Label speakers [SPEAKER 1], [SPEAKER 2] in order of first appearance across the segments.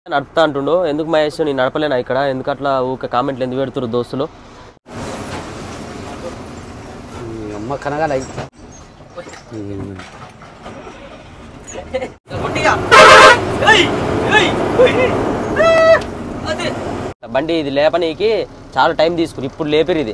[SPEAKER 1] నడుపుతా అంటుండు ఎందుకు మహేష్ నేను నడపలేనా ఇక్కడ ఎందుకు అట్లా ఊక కామెంట్లు ఎందుకు పెడుతురు దోస్తులు
[SPEAKER 2] ఈ అమ్మ కనగాల
[SPEAKER 1] బండి ఇది లేపనీకి చాలా టైం తీసుకుని ఇప్పుడు లేపిరు ఇది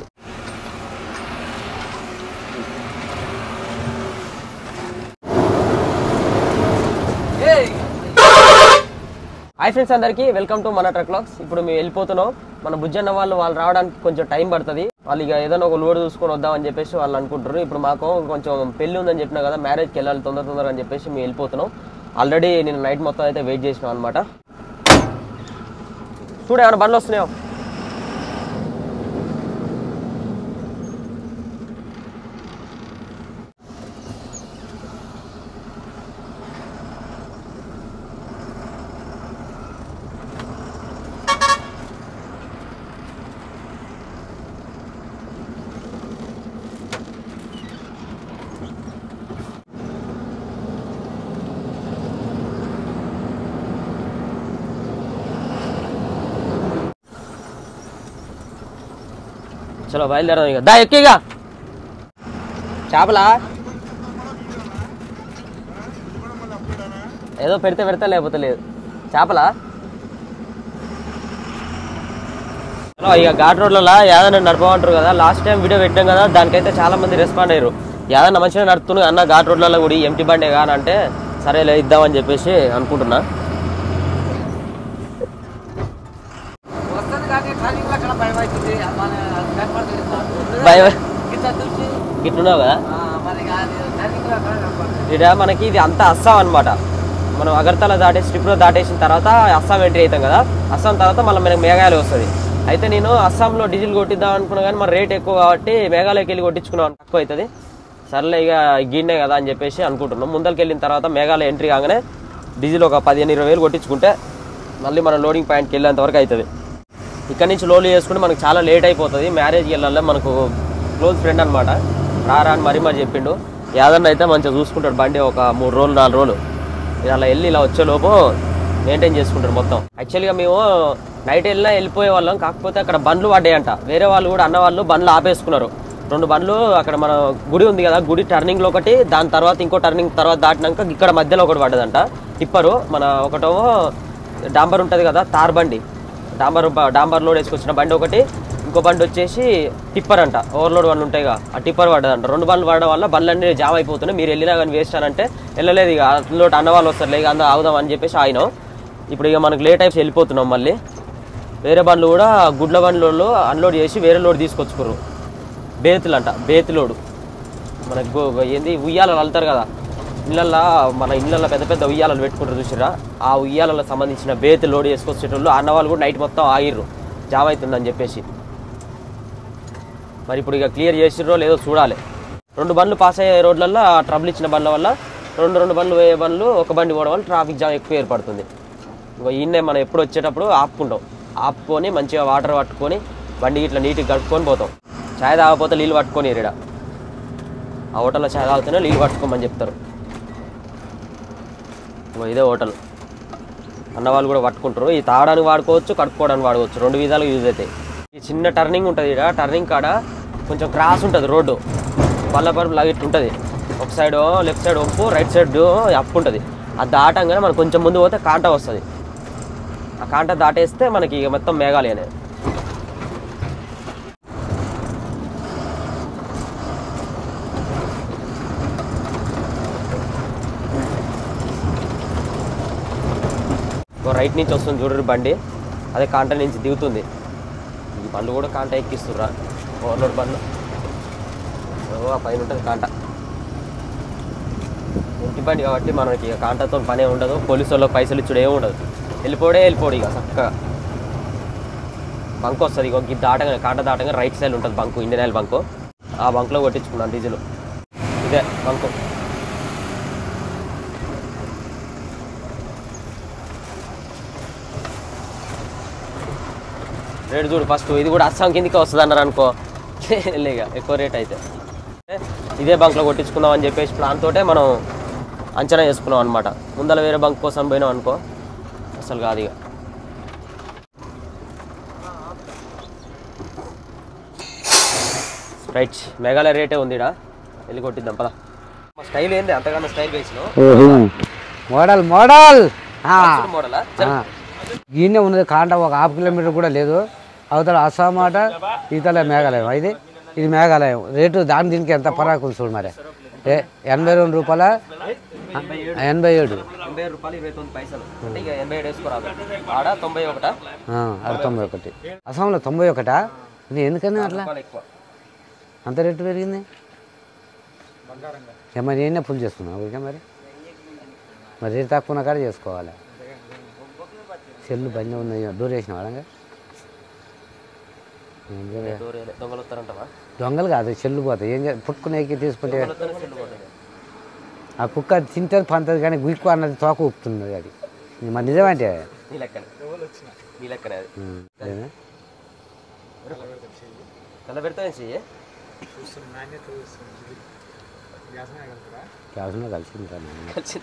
[SPEAKER 1] హాయ్ ఫ్రెండ్స్ అందరికీ వెల్కమ్ టు మన ట్రక్ లాక్స్ ఇప్పుడు మేము వెళ్ళిపోతున్నాం మన బుజ్జన్న వాళ్ళు వాళ్ళు రావడానికి కొంచెం టైం పడుతుంది వాళ్ళు ఇక ఏదైనా ఒక లోడ్ చూసుకొని వద్దామని చెప్పేసి వాళ్ళు అనుకుంటారు ఇప్పుడు మాకు కొంచెం పెళ్లి ఉందని చెప్పినా కదా మ్యారేజ్కి వెళ్ళాలి తొందర తొందరగా అని చెప్పేసి మేము వెళ్ళిపోతున్నాం ఆల్రెడీ నేను నైట్ మొత్తం అయితే వెయిట్ చేసినాం అనమాట చూడ ఏమైనా బండ్లు వస్తున్నాయో చలో బయలుదేరదాం ఇక దా ఎక్కిగా చేపలా ఏదో పెడితే పెడతా లేకపోతే లేదు చేపలా చలో ఇక ఘాట్ రోడ్లలో యాదన్న నడపమంటారు కదా లాస్ట్ టైం వీడియో పెట్టాం కదా దానికైతే చాలా మంది రెస్పాండ్ అయ్యారు యాదన్న మంచిగా నడుపుతున్నాడు అన్న ఘాట్ రోడ్లలో కూడా ఎంటీ బండే కానీ అంటే సరేలే ఇద్దామని చెప్పేసి అనుకుంటున్నా
[SPEAKER 2] వస్తుంది కానీ ట్రైనింగ్ అక్కడ భయం అవుతుంది మన కనపడుతుంది మాకు.
[SPEAKER 1] భయం
[SPEAKER 2] గిట్ల చూసి
[SPEAKER 1] ఇట్లున్నావు కదా
[SPEAKER 2] ఆ, మరి కాదు ట్రైనింగ్ అక్కడ కనపడుతుంది
[SPEAKER 1] ఇక్కడ మనకి ఇది అంతా అస్సాం అనమాట మనం అగర్తల దాటేసి ట్రిప్లో దాటేసిన తర్వాత అస్సాం ఎంట్రీ అవుతాం కదా అస్సాం తర్వాత మళ్ళీ మనకి మేఘాలయ వస్తుంది అయితే నేను అస్సాంలో డీజిల్ కొట్టిద్దాం అనుకున్నా కానీ మన రేట్ ఎక్కువ కాబట్టి మేఘాలయకి వెళ్ళి కొట్టించుకున్నాం తక్కువ అవుతుంది సర్లే ఇక గిన్నే కదా అని చెప్పేసి అనుకుంటున్నాం ముందరికి వెళ్ళిన తర్వాత మేఘాలయ ఎంట్రీ కాగానే డీజిల్ ఒక పదిహేను ఇరవై వేలు కొట్టించుకుంటే మళ్ళీ మన లోడింగ్ పాయింట్కి వెళ్ళేంత వరకు అవుతుంది ఇక్కడ నుంచి లోడ్ చేసుకుంటే మనకు చాలా లేట్ అయిపోతుంది మ్యారేజ్కి వెళ్ళాలి మనకు క్లోజ్ ఫ్రెండ్ అనమాట రారా అని మరీ మరి చెప్పిండు యాదన్న అయితే మంచిగా చూసుకుంటాడు బండి ఒక మూడు రోజులు నాలుగు రోజులు ఇది అలా వెళ్ళి ఇలా వచ్చేలోపు మెయింటైన్ చేసుకుంటారు మొత్తం యాక్చువల్గా మేము నైట్ వెళ్ళినా వెళ్ళిపోయే వాళ్ళం కాకపోతే అక్కడ బండ్లు పడ్డాయంట వేరే వాళ్ళు కూడా అన్న వాళ్ళు బండ్లు ఆపేసుకున్నారు రెండు బండ్లు అక్కడ మన గుడి ఉంది కదా గుడి టర్నింగ్లో ఒకటి దాని తర్వాత ఇంకో టర్నింగ్ తర్వాత దాటినాక ఇక్కడ మధ్యలో ఒకటి పడ్డదంట టిప్పరు మన ఒకటేమో డాంబర్ ఉంటుంది కదా తార్ బండి డాంబర్ బ- డాంబర్ లోడ్ వేసుకొచ్చిన బండి ఒకటి ఇంకో బండి వచ్చేసి టిప్పర్ అంట ఓవర్లోడ్ బండి ఉంటాయిగా ఆ టిప్పర్ పడ్డదంట రెండు బండ్లు పడడం వల్ల బండ్లు అన్ని జామ్ అయిపోతున్నాయి మీరు వెళ్ళినా కానీ వేస్ట్ అని అంటే వెళ్ళలేదు ఇక అందులో అన్న వాళ్ళు వస్తారు ఇక అందా ఆగుదాం అని చెప్పేసి ఆగినాం ఇప్పుడు ఇక మనకు లేట్ అయిపోయి వెళ్ళిపోతున్నాం మళ్ళీ వేరే బండ్లు కూడా గుడ్ల బండ్లు అన్లోడ్ చేసి వేరే లోడ్ తీసుకొచ్చుకోరు బేతులు అంట బేతి లోడు మనకు గో- ఏంది ఉయ్యాలలు వెళ్తారు కదా ఇళ్ళల్లో మన ఇళ్ళల్లో పెద్ద పెద్ద ఉయ్యాలలు పెట్టుకుంటారు చూసిరా ఆ ఉయ్యాలలో సంబంధించిన బేతి లోడ్ చేసుకొచ్చేటోళ్ళు అన్న వాళ్ళు కూడా నైట్ మొత్తం ఆగిర్రు జామ్ అవుతుందని చెప్పేసి మరి ఇప్పుడు ఇక క్లియర్ చేసిర్రో లేదో చూడాలి రెండు బండ్లు పాస్ అయ్యే రోడ్లలో ట్రబుల్ ఇచ్చిన బండ్ల వల్ల రెండు రెండు బండ్లు వేయే బండ్లు ఒక బండి పోవడం వల్ల ట్రాఫిక్ జామ్ ఎక్కువ ఏర్పడుతుంది ఇంకో ఈయన్నే మనం ఎప్పుడు వచ్చేటప్పుడు ఆపుకుంటాం ఆపుకొని మంచిగా వాటర్ పట్టుకొని బండి ఇట్లా నీట్గా కడుక్కొని పోతాం చాయ్ తాగకపోతే నీళ్ళు పట్టుకొని ఇరిడా ఆ హోటల్లో చాయ్ తాగితేనే నీళ్ళు పట్టుకోమని చెప్తారు ఇగో ఇదే హోటల్ అన్న వాళ్ళు కూడా పట్టుకుంటారు ఈ తాగడానికి వాడుకోవచ్చు కడుక్కోవడానికి వాడుకోవచ్చు రెండు విధాలుగా యూజ్ అవుతాయి ఈ చిన్న టర్నింగ్ ఉంటుంది ఇక్కడ టర్నింగ్ కాడ కొంచెం క్రాస్ ఉంటుంది రోడ్డు పల్లపరుపు లాగా ఇట్లా ఉంటుంది ఒక సైడ్ లెఫ్ట్ సైడ్ ఒప్పు రైట్ సైడ్ అప్పు ఉంటుంది అది దాటంగానే మనకు కొంచెం ముందు పోతే కాంట వస్తుంది ఆ కాంట దాటేస్తే మనకి ఇక మొత్తం మేఘాలయనే ఓ రైట్ నుంచి వస్తుంది చూడరు బండి అదే కాంట నుంచి దిగుతుంది ఈ బండ్లు కూడా కాంట ఎక్కిస్తుర్రా ఓవర్లోడ్ బండ్లు ఓ ఆ పైన ఉంటుంది కాంట ఇంటి బండి కాబట్టి మనకి ఇక కాంటతో పనే ఉండదు పోలీసు వాళ్ళకి పైసలు ఇచ్చుడు ఏమి ఉండదు వెళ్ళిపోడే వెళ్ళిపోడు ఇక చక్కగా బంక్ వస్తుంది ఇక ఇది దాటగా కాంట దాటగా రైట్ సైడ్ ఉంటుంది బంకు ఇండియన్ ఆయిల్ బంకు ఆ బంక్లో కొట్టించుకున్నాను డీజిల్ ఇదే బంకు రేటు చూడు ఫస్ట్ ఇది కూడా అస్సాం కిందకి వస్తుంది అన్నారు అనుకో లేక ఎక్కువ రేట్ అయితే ఇదే బంక్లో కొట్టించుకుందాం అని చెప్పేసి ప్లాన్ తోటే మనం అంచనా చేసుకున్నాం అనమాట ముందర వేరే బంక్ కోసం పోయినాం అనుకో అసలు కాదు ఇక రైట్ మేఘాలయ రేటే ఉంది ఈడ. వెళ్ళి కొట్టిద్దాం పద మా స్టైల్ ఏంది అంతగానో స్టైల్ వేసినావు
[SPEAKER 3] మోడల్ మోడల్
[SPEAKER 1] మోడలా
[SPEAKER 3] ఈయనే ఉన్నది కాంట ఒక హాఫ్ కిలోమీటర్ కూడా లేదు అవతల అస్సాం మాట ఇతల మేఘాలయం ఇది ఇది మేఘాలయం రేటు దాని దీనికి ఎంత పరాకు ఉంది చూడు మరి ఏ ఎనభై రెండు రూపాయల ఆ, ఎనభై ఏడు
[SPEAKER 1] ఎనభై రూపాయలు ఇరవై తొమ్మిది పైసలు అంటే ఇక ఎనభై ఏడు వేసుకోరాదు ఆడ తొంభై ఒకటా
[SPEAKER 3] ఆ, ఆడ తొంభై ఒకటి అస్సాంలో తొంభై ఒకటా ఇది ఎందుకని అట్లా
[SPEAKER 1] రూపాయలు ఎక్కువ
[SPEAKER 3] అంత రేటు పెరిగింది ఏ మరి నేనే ఫుల్ చేసుకున్నాను ఓకే మరి మరి రేటు తక్కువ ఉన్న కాడ చేసుకోవాలి సెల్లు బండి ఉన్నాయి డోర్ వేసిన వాళ్ళంగా ఏం చేయాలి?
[SPEAKER 1] దూరేలే. దొంగలు వస్తారంటావా
[SPEAKER 3] దొంగలు కాదు చెల్లు పోతాయి ఏం చేయాలి పుట్టుకునేకి తీసుకుంటే
[SPEAKER 1] దొంగలతోనే సెల్లు పోతాయి.
[SPEAKER 3] ఆ కుక్క తింటుంది పంతది కానీ గుక్కు అన్నది తోక ఊపుతుంది అది ఇది మరి నిజమంటే
[SPEAKER 1] నీ లెక్కనే నీ లెక్కనే అది
[SPEAKER 3] ఉం, అదేనా?
[SPEAKER 1] తెల్ల పెడతావేం చెయ్యి
[SPEAKER 3] గ్యాస్లో కలిసింది కానీ
[SPEAKER 1] కలిసింది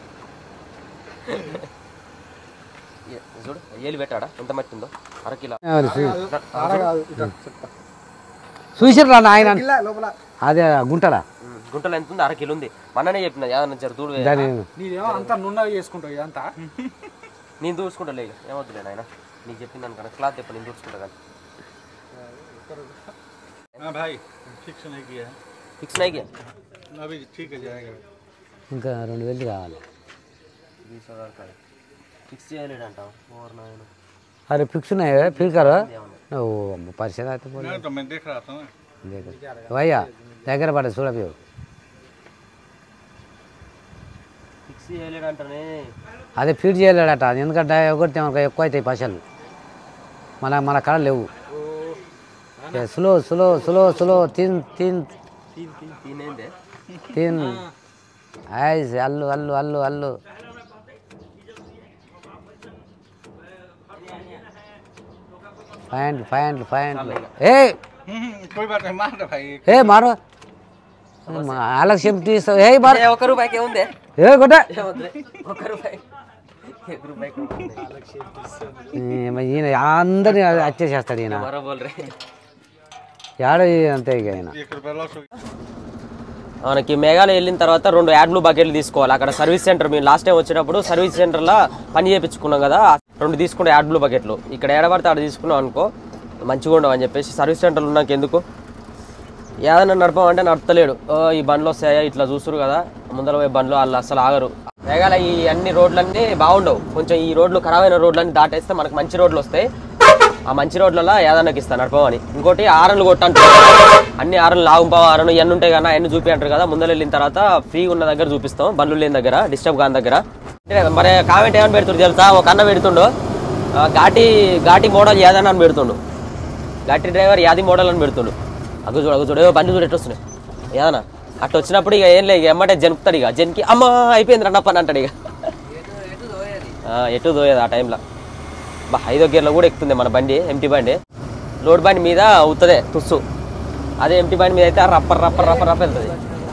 [SPEAKER 1] ఏ- చూడు ఏలు పెట్టాడా ఎంత మట్టి ఉందో అరకిలో
[SPEAKER 3] చూసిర్రా నాయన అదే గుంటడా
[SPEAKER 1] గుంటలో ఎంత ఉంది అరకిలో ఉంది మననే చెప్పిన యాదన్న జర దూడు వే.
[SPEAKER 3] దాని
[SPEAKER 2] నీదేమో అంతా నున్నగా చేసుకుంటావు ఇదంతా
[SPEAKER 1] నేను దూసుకుంటా లేదు ఏమవుతులే నాయన నీకు చెప్పిన దానికన్నా క్లాత్ చెప్ప నేను దూసుకుంటా కానీ
[SPEAKER 4] हाँ भाई फिक्स नहीं किया है
[SPEAKER 1] ఫిక్స్ నైకి
[SPEAKER 4] अभी ठीक है जाएगा
[SPEAKER 3] ఇంకా రెండు వేలు కావాలి
[SPEAKER 1] ఫిక్స్ చేయలేడంటావు ఓవర్ నాయన
[SPEAKER 3] అరే ఫిక్స్ ఉన్నాయి ఫిల్కర్ ఓ అమ్మ పరిచయం అయితే పోలే.
[SPEAKER 4] नहीं तो मैं देख रहा था ना
[SPEAKER 3] దగ్గర భయ్యా దగ్గర పడ చూడపేవు
[SPEAKER 1] ఫిక్స్ చేయలేడంటానే
[SPEAKER 3] అదే ఫీడ్ చేయలేడట ఎందుకంటే ఒకటి మనకు ఎక్కువ అవుతాయి పైసలు మన మన కాడ లేవు ఏ, స్లో స్లో స్లో స్లో తిన్ తిన్
[SPEAKER 1] తినేందే
[SPEAKER 3] తిన్ ఐస్ అల్లు అల్లు అల్లు అల్లు ఫైండ్ ఫైండ్ ఫైండ్ ఏ
[SPEAKER 4] हम्म, कोई बात नहीं मार दे भाई
[SPEAKER 3] ఏ మారు ఆలస్యం తీస్తావు ఏ మారు
[SPEAKER 1] ఏ, ఒక్క రూపాయికి ఏముంది
[SPEAKER 3] ఏ కొట్ట
[SPEAKER 1] ఏమొద్దులే. ఒక్క రూపాయి ఒక రూపాయికి ఏముంది?
[SPEAKER 3] ఈయన అందరినీ హత్య చేస్తాడు ఈయన
[SPEAKER 1] మరో బోల్ రే
[SPEAKER 3] ఏడ అంతే ఇక ఆయన
[SPEAKER 4] एक रुपया लॉस हो गया
[SPEAKER 1] మనకి మేఘాలయ వెళ్ళిన తర్వాత రెండు యాడ్ బ్లూ బకెట్లు తీసుకోవాలి అక్కడ సర్వీస్ సెంటర్ మేము లాస్ట్ టైం వచ్చినప్పుడు సర్వీస్ సెంటర్లో పని చేయించుకున్నాం కదా రెండు తీసుకుంటే యాడ్ బ్లూ బకెట్లు ఇక్కడ ఏడబడితే ఆడ తీసుకున్నాం అనుకో మంచిగా ఉండవు అని చెప్పేసి సర్వీస్ సెంటర్లు ఉన్నాక ఎందుకు ఏదైనా నడపమంటే నడపలేడు ఓ, ఈ బండ్లు వస్తాయా ఇట్లా చూస్తురు కదా ముందర పోయే బండ్లు వాళ్ళు అసలు ఆగరు మేఘాలయ ఈ అన్ని రోడ్లన్నీ బాగుండవు కొంచెం ఈ రోడ్లు ఖరాబ్ అయిన రోడ్లన్నీ దాటేస్తే మనకు మంచి రోడ్లు వస్తాయి ఆ మంచి రోడ్లలో ఏదన్నకి ఇస్తాను నడపమని ఇంకోటి ఆరన్లు కొట్టంటారు అన్ని ఆరన్లు లాగుంపావు ఆరను ఇవన్నీ ఉంటాయి కదా అన్ని చూపి అంటారు కదా ముందర వెళ్ళిన తర్వాత ఫ్రీ ఉన్న దగ్గర చూపిస్తాం బండ్లు లేని దగ్గర డిస్టర్బ్ కాని దగ్గర అంటే మరి కామెంట్ ఏమని పెడుతుండు తెలుసా ఒక అన్న పెడుతుండు ఆ, ఘాటి ఘాటి మోడల్ ఏదన్నా అని పెడుతుండు ఘాటి డ్రైవర్ యాది మోడల్ అని పెడుతుండు అగ్గు చూడు అగ్గు చూడు ఏవో బండి చూడు ఎట్టు వస్తున్నాయి ఏదన్నా అట్లా వచ్చినప్పుడు ఇక ఏం లేదు ఇక ఎమ్మటే జనుకుతాడు ఇక జనికి అమ్మ అయిపోయింది రన్న పని అంటాడు ఇక ఆ, ఎటు దోయేది ఆ టైంలో బా ఐదో గేర్లో కూడా ఎక్కుతుంది మన బండి ఎంటీ బండి లోడ్ బండి మీద అవుతుంది తుస్సు అదే ఎంటీ బండి మీద అయితే రప్పర్ రప్పర్ రప్పర్ రప్పర్ వెళ్తుంది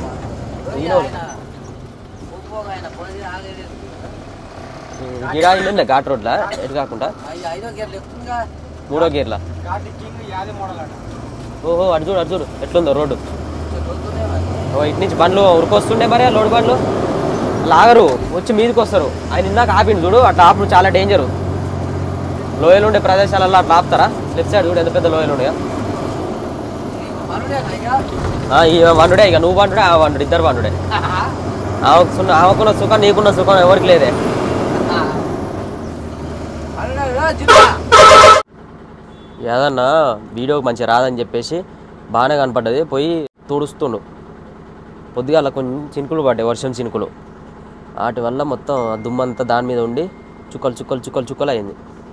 [SPEAKER 1] గిడా ఇల్లు ఘాట్ రోడ్లా ఎటు కాకుండా
[SPEAKER 2] ఐదో గేర్లు ఎక్కుతుందిగా
[SPEAKER 1] మూడో గేర్లా
[SPEAKER 2] ఘాటి కింగ్ యాది మోడల్ అట
[SPEAKER 1] ఓహో అటు చూడు అటు చూడు ఎట్లుందో రోడ్డు ఓ ఇటు నుంచి బండ్లు ఉరికొస్తుండే మరి ఆ లోడ్ బండ్లు లాగరు వచ్చి మీదకి వస్తారు ఆయన ఇందాక ఆపిండు చూడు అట్లా ఆపుడు చాలా డేంజరు లోయలు ఉండే ప్రదేశాలలో అట్లా ఆపుతారా లెఫ్ట్ సైడ్ చూడు ఎంత పెద్ద లోయలు ఉన్నాయో
[SPEAKER 2] మనుడేనా ఇక
[SPEAKER 1] ఆ, ఈ వండుడే ఇక నువ్వు వండుడే ఆ వండుడు ఇద్దరు వండుడే ఆమెకు సున్న ఆమెకున్న సుఖం నీకున్న సుఖం ఎవరికి లేదే
[SPEAKER 2] మనుడే జిల్లా
[SPEAKER 1] ఏదన్నా వీడియోకి మంచిగా రాదని చెప్పేసి బాగానే కనపడ్డది పోయి తుడుస్తుండు పొద్దుగాల కొంచెం చినుకులు పడ్డాయి వర్షం చినుకులు వాటి వల్ల మొత్తం ఆ దుమ్మంతా దాని మీద ఉండి చుక్కలు చుక్కలు చుక్కలు చుక్కలు అయింది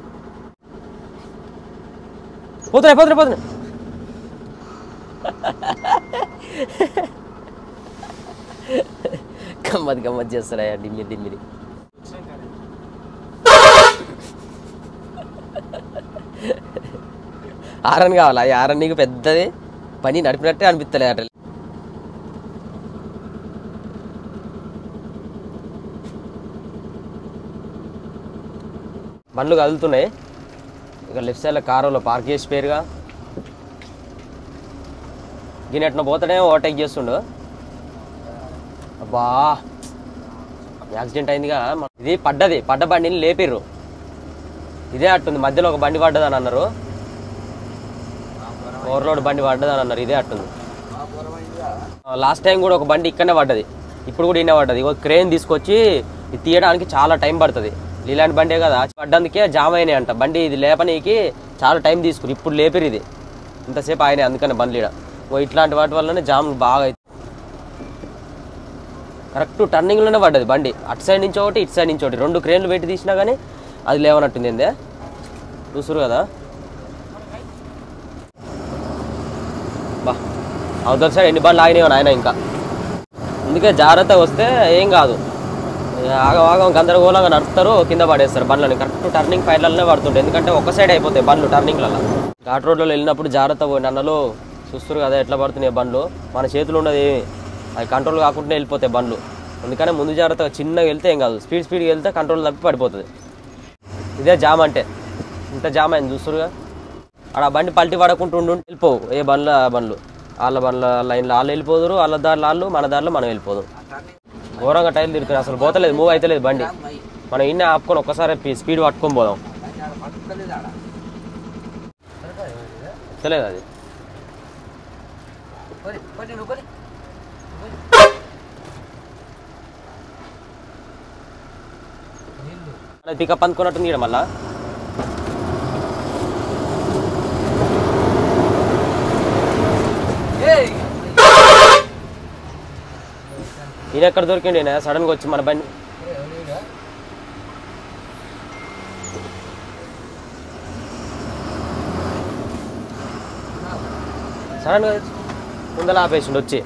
[SPEAKER 1] పోతున్నాయి పోతున్నాయి పోతున్నాయి గమ్మత్ గమ్మత్ చేస్తారా డిమ్మి డిమ్మిది ఆరన్ కావాలా ఈ ఆరన్ నీకు పెద్దది పని నడిపినట్టే అనిపిస్తలే అట బండ్లు కదులుతున్నాయి ఇక లెఫ్ట్ సైడ్లో కారులో పార్క్ చేసి పేరుగా గిన్నెట్న పోతాడే ఓవర్టేక్ చేస్తుండు అబ్బా యాక్సిడెంట్ అయిందిగా మ- ఇది పడ్డది పడ్డ బండిని లేపిర్రు ఇదే అట్టుంది మధ్యలో ఒక బండి పడ్డదని అన్నారు ఓవర్లోడ్ బండి పడ్డదని అన్నారు ఇదే అట్టుంది లాస్ట్ టైం కూడా ఒక బండి ఇక్కడనే పడ్డది ఇప్పుడు కూడా ఇన్నే పడ్డది ఒక క్రేన్ తీసుకొచ్చి ఇది తీయడానికి చాలా టైం పడుతుంది ఇలాంటి బండే కదా పడ్డందుకే జామ్ అయినాయి అంట బండి ఇది లేపనీకి చాలా టైం తీసుకుని ఇప్పుడు లేపిరు ఇది ఇంతసేపు ఆయన అందుకని బండ్లు ఈడ ఓ ఇట్లాంటి వాటి వల్లనే జామ్ బాగా అవుతుంది కరెక్ట్ టర్నింగ్లోనే పడ్డది బండి అటు సైడ్ నుంచి ఒకటి ఇటు సైడ్ నుంచి ఒకటి రెండు క్రేన్లు పెట్టి తీసినా కానీ అది లేవనట్టుంది ఏందే చూసురు కదా బా అవతల సైడ్ ఎన్ని బండ్లు ఆగినాయో నాయన ఇంకా అందుకే జాగ్రత్తగా వస్తే ఏం కాదు ఆగం ఆగం గందరగోళంగా నడుపుతారు కింద పడేస్తారు బండ్లని కరెక్ట్ టర్నింగ్ పైర్లలోనే పడుతుంటాయి ఎందుకంటే ఒక సైడ్ అయిపోతాయి బండ్లు టర్నింగ్లలో ఘాట్ రోడ్లలో వెళ్ళినప్పుడు జాగ్రత్త పోయి నన్నలు చూస్తారు కదా ఎట్లా పడుతున్నాయి బండ్లు మన చేతులు ఉన్నది ఏమి అవి కంట్రోల్ కాకుండా వెళ్ళిపోతాయి బండ్లు అందుకనే ముందు జాగ్రత్తగా చిన్నగా వెళ్తే ఏం కాదు స్పీడ్ స్పీడ్గా వెళ్తే కంట్రోల్ తప్పి పడిపోతుంది ఇదే జామ్ అంటే ఇంత జామ్ అయింది చూస్తురుగా ఆడ బండి పల్టీ పడకుండా ఉండి ఉండి వెళ్ళిపోవు ఏ బండ్ల ఆ బండ్లు వాళ్ళ బండ్ల లైన్లో వాళ్ళు వెళ్ళిపోదురు వాళ్ళ దారిలో వాళ్ళు మన దారిలో మనం వెళ్ళిపోదు ఘోరంగా టైర్లు తిరుగుతుంది అసలు పోతలేదు మూవ్ అయితే బండి మనం ఇన్నే ఆపుకొని ఒక్కసారి పి- స్పీడ్ పట్టుకొని పోదాం తెలియదు అది పికప్ అందుకున్నట్టుంది ఇక్కడ మళ్ళా ఈయన ఎక్కడ దొరికిండి ఈయన సడన్గా వచ్చి మన బండి సడన్గా వచ్చి ముందర ఆపేసిండు వచ్చి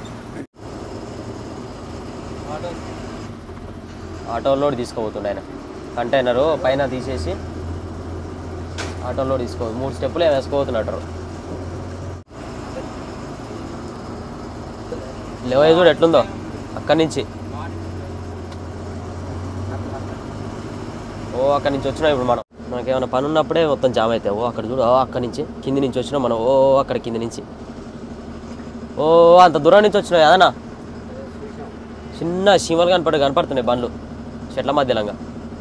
[SPEAKER 1] ఆటోలో తీసుకోబోతుండే ఆయన కంటైనరు పైన తీసేసి ఆటోలో తీసుకో మూడు స్టెప్పులు ఏమో వేసుకోబోతున్నట్టు లేవో చూడు ఎట్లుందో అక్కడి నుంచి ఓ అక్కడి నుంచి వచ్చినాం ఇప్పుడు మనం మనకి ఏమైనా పని ఉన్నప్పుడే మొత్తం జామ్ అవుతాయి ఓ అక్కడ చూడు ఓ అక్కడి నుంచి కింది నుంచి వచ్చినాం మనం ఓ అక్కడ కింది నుంచి ఓ అంత దూరం నుంచి వచ్చినాయి అదనా చిన్న సీమలు కనపడి కనపడుతున్నాయి బండ్లు చెట్ల మధ్యలంగా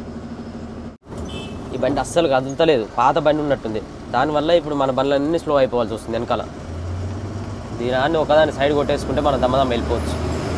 [SPEAKER 1] ఈ బండి అస్సలు కదులుతలేదు పాత బండి ఉన్నట్టుంది దానివల్ల ఇప్పుడు మన బండ్లన్నీ స్లో అయిపోవాల్సి వస్తుంది వెనకాల దీనాన్ని ఒకదాన్ని సైడ్ కొట్టేసుకుంటే మనం దమ్మదమ్మ వెళ్ళిపోవచ్చు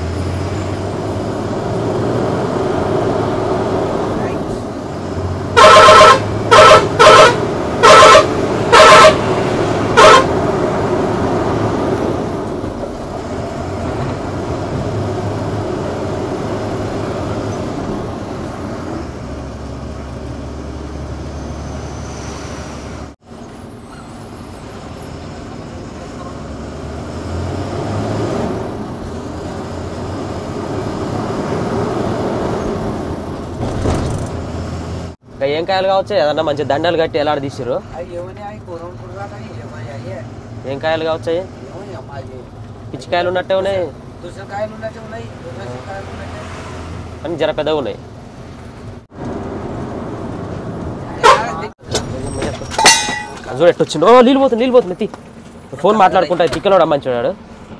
[SPEAKER 1] ఇంకా ఏం కాయలు కావచ్చు ఏదన్నా మంచి దండలు కట్టి ఎలాడ తీసిరు ఏం కాయలు కావచ్చు అవి? పిచ్చికాయలు ఉన్నట్టే ఉన్నాయి
[SPEAKER 2] దోసకాయలు ఉన్నట్టు ఉన్నాయి దోసకాయలు ఉన్నట్టు
[SPEAKER 1] కానీ జర పెద్దగా ఉన్నాయి అది చూడు ఎట్టు వచ్చిండు ఓ నీళ్ళు పోతుంది నీళ్ళు పోతుంది ఎత్తి ఫోన్ మాట్లాడుకుంటా చికెన్ వాడు అమ్మంచి వాడు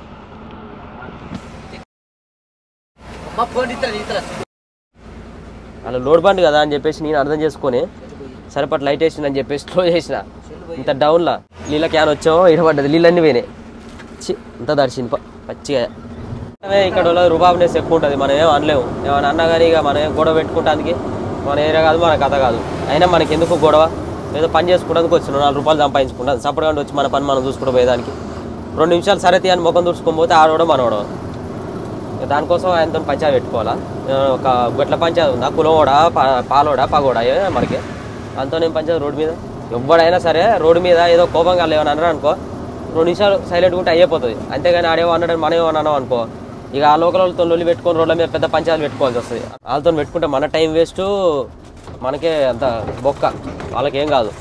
[SPEAKER 2] అమ్మ ఫోన్ ఇతర ఇతర
[SPEAKER 1] అలా లోడ్ బండి కదా అని చెప్పేసి నేను అర్థం చేసుకొని సరిపట్ లైట్ వేసిందని చెప్పేసి స్లో చేసిన ఇంత డౌన్లా నీళ్ళ క్యాన్ వచ్చామో ఇడబడ్డది నీళ్ళన్నీ పోయినాయి చి ఇంత దర్శింది ప- పచ్చిగా అదే ఇక్కడ వాళ్ళ రుబాబ్నెస్ ఎక్కువ ఉంటుంది మనం ఏం అనలేము ఏమైనా అన్నా కానీ ఇక మనం ఏం గొడవ పెట్టుకుంటానికి మన ఏరియా కాదు మన కథ కాదు అయినా మనకి ఎందుకు గొడవ ఏదో పని చేసుకోవడానికి వచ్చిన నాలుగు రూపాయలు సంపాదించుకుంటాం సపరేట్గా వచ్చి మన పని మనం చూసుకుంటూ పోయేదానికి రెండు నిమిషాలు సరే తీయని ముఖం చూసుకొని పోతే ఆడవడం మనవడం ఇక దానికోసం ఆయనతో పంచాయతీ పెట్టుకోవాలా ఆ, ఒక గట్ల పంచాయతీ ఉందా కులమోడా పా- పాలోడా పగోడా ఏ మనకి అంతో నేను పంచాయతీ రోడ్డు మీద ఎవ్వడైనా సరే రోడ్డు మీద ఏదో కోపంగా లేవని అన్నారు అనుకో రెండు నిమిషాలు సైలెంట్ ఉంటే అయిపోతుంది అంతేగాని ఆడేమో అన్నాడు మనం ఏమో అన్నాం అనుకో ఇక ఆ లోకల్ వాళ్ళతో లొల్లి పెట్టుకొని రోడ్ల మీద పెద్ద పంచాయతీ పెట్టుకోవాల్సి వస్తుంది వాళ్ళతో పెట్టుకుంటే మన టైం వేస్ట్ మనకే అంత బొక్క వాళ్ళకేం కాదు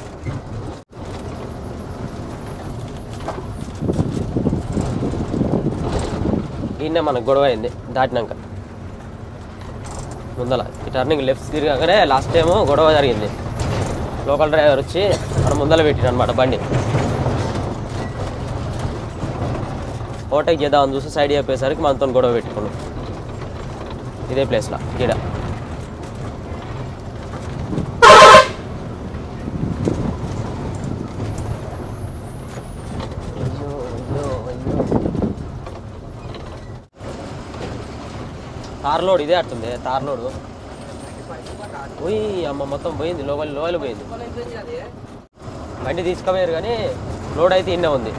[SPEAKER 1] ఈయనే మనకు గొడవ అయింది దాటినాక ముందల ఈ టర్నింగ్ లెఫ్ట్ తిరగగానే లాస్ట్ టైం గొడవ జరిగింది లోకల్ డ్రైవర్ వచ్చి మన ముందల పెట్టిన అనమాట బండి ఓవర్టేక్ చేద్దామని చూసి సైడ్ చెప్పేసరికి మనతో గొడవ పెట్టుకున్నాం ఇదే ప్లేస్లో ఈడ తార్ లోడ్ ఇదే అట్టుంది తార్ లోడు పోయి అమ్మ మొత్తం పోయింది లోపల లోపల పోయింది బండి తీసుకుపోయారు కానీ లోడ్ అయితే ఇన్నే ఉంది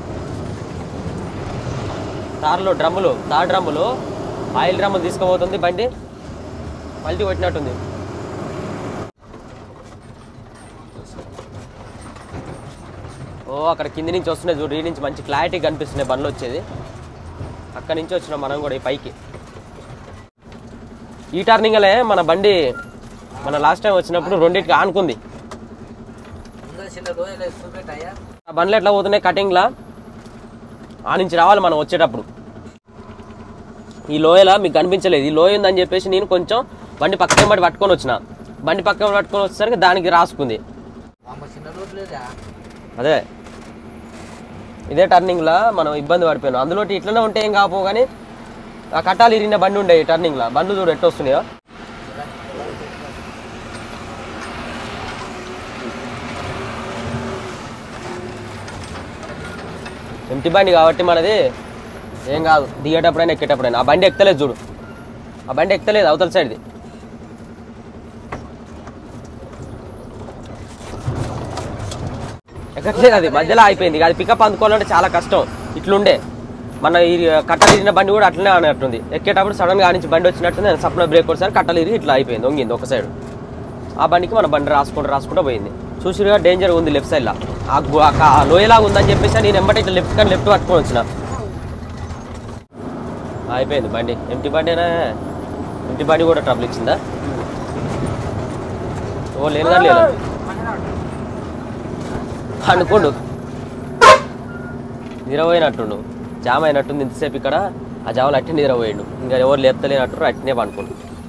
[SPEAKER 1] తార్లో డ్రమ్ములు తార్ డ్రమ్ములు ఆయిల్ డ్రమ్ములు తీసుకుపోతుంది బండి పల్టీ కొట్టినట్టుంది ఓ అక్కడ కింది నుంచి వస్తున్నాయి చూడు ఈ నుంచి మంచి క్లారిటీ కనిపిస్తున్నాయి బండ్లు వచ్చేది అక్కడి నుంచి వచ్చినాం మనం కూడా ఈ పైకి ఈ టర్నింగ్లే మన బండి మన లాస్ట్ టైం వచ్చినప్పుడు రెండింటికి ఆనుకుంది
[SPEAKER 2] ముందర చిన్న లోయలు చూపెట్టాయా
[SPEAKER 1] ఆ బండ్లు ఎట్లా పోతున్నాయి కటింగ్లా ఆ నుంచి రావాలి మనం వచ్చేటప్పుడు ఈ లోయల మీకు కనిపించలేదు ఈ లోయ ఉందని చెప్పేసి నేను కొంచెం బండి పక్కన బట్టి పట్టుకొని వచ్చిన బండి పక్కన పట్టుకొని వచ్చేసరికి దానికి రాసుకుంది
[SPEAKER 2] అమ్మ చిన్న రోడ్ లేదా
[SPEAKER 1] అదే ఇదే టర్నింగ్లో మనం ఇబ్బంది పడిపోయాను అందులో ఇట్లనే ఉంటే ఏం కాపో కానీ ఆ కట్టాలు ఇరిగిన బండి ఉండే ఈ టర్నింగ్లో బండ్లు చూడు ఎట్ట వస్తున్నాయో ఎంటి బండి కాబట్టి మనది ఏం కాదు దిగేటప్పుడైనా ఎక్కేటప్పుడైనా ఆ బండి ఎక్కలేదు చూడు ఆ బండి ఎక్కలేదు అవతల సైడ్ది ఎక్కట్లేదు అది మధ్యలో అయిపోయింది ఇక అది పికప్ అందుకోవాలంటే చాలా కష్టం ఇట్లుండే మన ఈ కట్టలు ఇరిగిన బండి కూడా అట్లనే అన్నట్టుంది ఎక్కేటప్పుడు సడన్ గా నుంచి బండి వచ్చినట్టుంది సప్న బ్రేక్ ఒకసారి కట్టలు ఇరిగి ఇట్లా అయిపోయింది వంగింది ఒక సైడ్ ఆ బండికి మన బండి రాసుకుంటూ రాసుకుంటూ పోయింది చూసిరుగా డేంజర్ ఉంది లెఫ్ట్ సైడ్లో ఆ గు- ఆ కా- ఆ లోయలాగా ఉందని చెప్పేసి నేను ఎంబటి ఇట్లా లెఫ్ట్ కానీ లెఫ్ట్ పట్టుకొని వచ్చిన అయిపోయింది బండి ఎంటి బండినా ఎంటి బండి కూడా ట్రబుల్ ఇచ్చిందా ఓ లేను కానీ లేదు అనుకోండు నిద్రపోయినట్టుండు జామ్ అయినట్టుంది ఇంతసేపు ఇక్కడ ఆ జామలు అట్టే నిద్రపోయిండు ఇంకా ఎవరు లేపుతలేనట్టు అట్నే పనుకోండు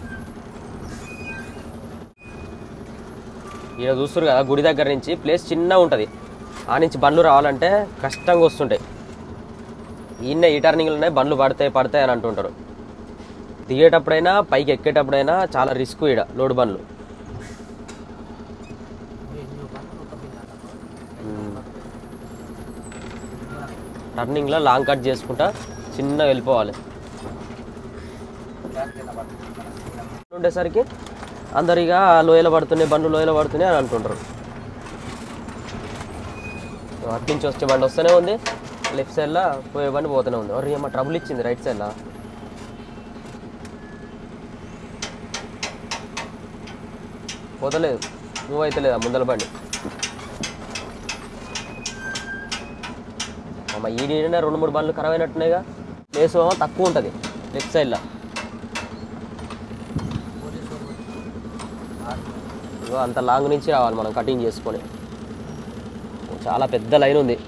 [SPEAKER 1] ఈడ చూస్తారు కదా గుడి దగ్గర నుంచి ప్లేస్ చిన్న ఉంటుంది ఆ నుంచి బండ్లు రావాలంటే కష్టంగా వస్తుంటాయి ఈయన ఈ టర్నింగ్లు ఉన్నాయి బండ్లు పడతాయి పడతాయి అని అంటుంటారు దిగేటప్పుడైనా పైకి ఎక్కేటప్పుడైనా చాలా రిస్క్ ఈడ లోడ్ బండ్లు టర్నింగ్లో లాంగ్ కట్ చేసుకుంటా చిన్న వెళ్ళిపోవాలి ఉండేసరికి అందరు ఇక లోయలో పడుతున్నాయి బండ్లు లోయలో పడుతున్నాయి అని అంటుంటారు అటు నుంచి వచ్చే బండి వస్తూనే ఉంది లెఫ్ట్ సైడ్లో పోయే బండి పోతూనే ఉంది అరే ఏమో ట్రబుల్ ఇచ్చింది రైట్ సైడ్లో పోతలేదు మూవ్ అయితే లేదా ముందల బండి అమ్మ ఈ నీడనే రెండు మూడు బండ్లు ఖరాబ్ అయినట్టున్నాయిగా ప్లేస్ ఏమో తక్కువ ఉంటుంది లెఫ్ట్ సైడ్లో ఇగో అంత లాంగ్ నుంచి రావాలి మనం కటింగ్ చేసుకొని చాలా పెద్ద లైన్ ఉంది